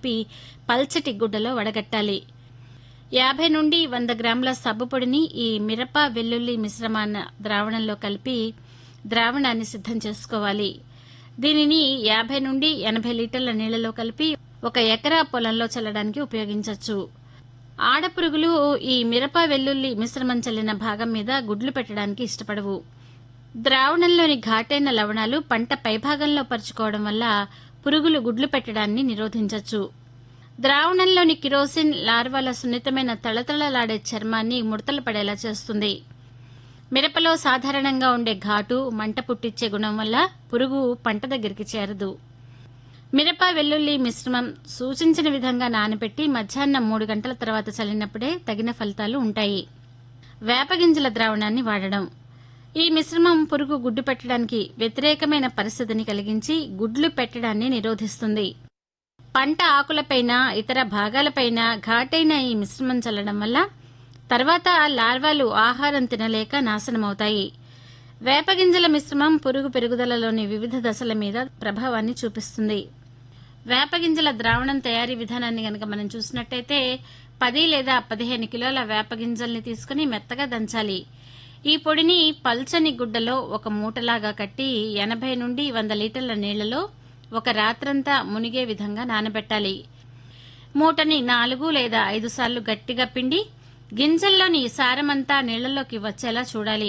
కలిపి పల్చటి గుడ్డలో వడగట్టాలి యాభై నుండి వంద గ్రాముల సబ్బు పొడిని ఈ మిరప వెల్లుల్లి మిశ్రమాన్న ద్రావణంలో కలిపి ద్రావణాన్ని సిద్ధం చేసుకోవాలి దీనిని యాభై నుండి ఎనభై లీటర్ల నీళ్లలో కలిపి ఒక ఎకరా పొలంలో చల్లడానికి ఉపయోగించవచ్చు ఆడపురుగులు ఈ మిరప వెల్లుల్లి మిశ్రమం చల్లిన భాగం మీద గుడ్లు పెట్టడానికి ఇష్టపడవు ద్రావణంలోని ఘాటైన లవణాలు పంట పైభాగంలో పరుచుకోవడం వల్ల పురుగులు గుడ్లు పెట్టడాన్ని నిరోధించవచ్చు ద్రావణంలోని కిరోసిన్ లార్వాల సున్నితమైన తళతళలాడే చర్మాన్ని ముడతలు పడేలా చేస్తుంది మిరపలో సాధారణంగా ఉండే ఘాటు మంట పుట్టించే గుణం వల్ల పురుగు పంట దగ్గరికి చేరదు మిరప వెల్లుల్లి మిశ్రమం సూచించిన విధంగా నానబెట్టి మధ్యాహ్నం మూడు గంటల తర్వాత చల్లినప్పుడే తగిన ఫలితాలు ఉంటాయి వేపగింజల ద్రావణాన్ని వాడడం ఈ మిశ్రమం పురుగు గుడ్డు పెట్టడానికి వ్యతిరేకమైన పరిస్థితిని కలిగించి గుడ్లు పెట్టడాన్ని నిరోధిస్తుంది పంట ఆకులపైన ఇతర భాగాలపైన ఘాటైన ఈ మిశ్రమం చల్లడం వల్ల తర్వాత లార్వాలు ఆహారం తినలేక నాశనమవుతాయి వేపగింజల మిశ్రమం పురుగు పెరుగుదలలోని వివిధ దశల మీద ప్రభావాన్ని చూపిస్తుంది వేపగింజల ద్రావణం తయారీ విధానాన్ని గనక మనం చూసినట్టయితే పది లేదా పదిహేను కిలోల వేపగింజల్ని తీసుకుని మెత్తగా దంచాలి ఈ పొడిని పల్చని గుడ్డలో ఒక మూటలాగా కట్టి ఎనభై నుండి వంద లీటర్ల నీళ్లలో ఒక రాత్రంతా మునిగే విధంగా నానబెట్టాలి మూటని నాలుగు లేదా ఐదు సార్లు గట్టిగా పిండి గింజల్లోని సారమంతా నీళ్లలోకి వచ్చేలా చూడాలి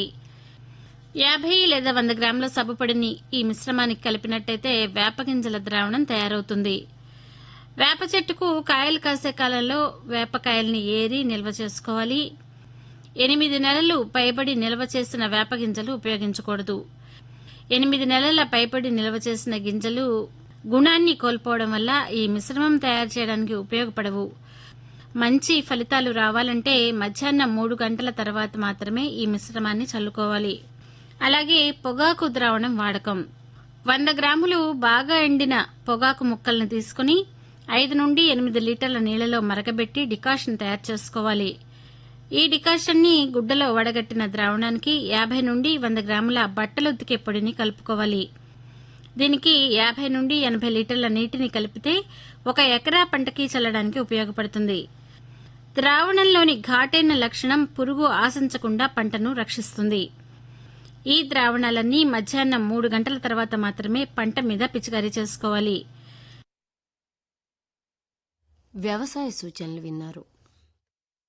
యాభై లేదా వంద గ్రాముల సబ్బుపొడిని ఈ మిశ్రమానికి కలిపినట్టయితే వేపగింజల ద్రావణం తయారవుతుంది వేప చెట్టుకు కాయలు కాసే కాలంలో వేపకాయల్ని ఏరి నిల్వ చేసుకోవాలి ఎనిమిది నెలలు పైబడి నిల్వ చేసిన వేప గింజలు ఉపయోగించకూడదు ఎనిమిది నెలల పైబడి నిల్వ చేసిన గింజలు గుణాన్ని కోల్పోవడం వల్ల ఈ మిశ్రమం తయారు చేయడానికి ఉపయోగపడవు మంచి ఫలితాలు రావాలంటే మధ్యాహ్నం మూడు గంటల తర్వాత మాత్రమే ఈ మిశ్రమాన్ని చల్లుకోవాలి అలాగే పొగాకు ద్రావణం వాడకం వంద గ్రాములు బాగా ఎండిన పొగాకు ముక్కల్ని తీసుకుని ఐదు నుండి ఎనిమిది లీటర్ల నీళ్లలో మరగబెట్టి డికాషన్ తయారు చేసుకోవాలి ఈ డికాషన్ని గుడ్డలో వడగట్టిన ద్రావణానికి యాభై నుండి వంద గ్రాముల బట్టలు ఉతికే పొడిని కలుపుకోవాలి దీనికి యాభై నుండి ఎనభై లీటర్ల నీటిని కలిపితే ఒక ఎకరా పంటకి చల్లడానికి ఉపయోగపడుతుంది ద్రావణంలోని ఘాటైన లక్షణం పురుగు ఆశించకుండా పంటను రక్షిస్తుంది ఈ ద్రావణాలన్నీ మధ్యాహ్నం మూడు గంటల తర్వాత మాత్రమే పంట మీద పిచికారీ చేసుకోవాలి వ్యవసాయ సూచనలు విన్నారు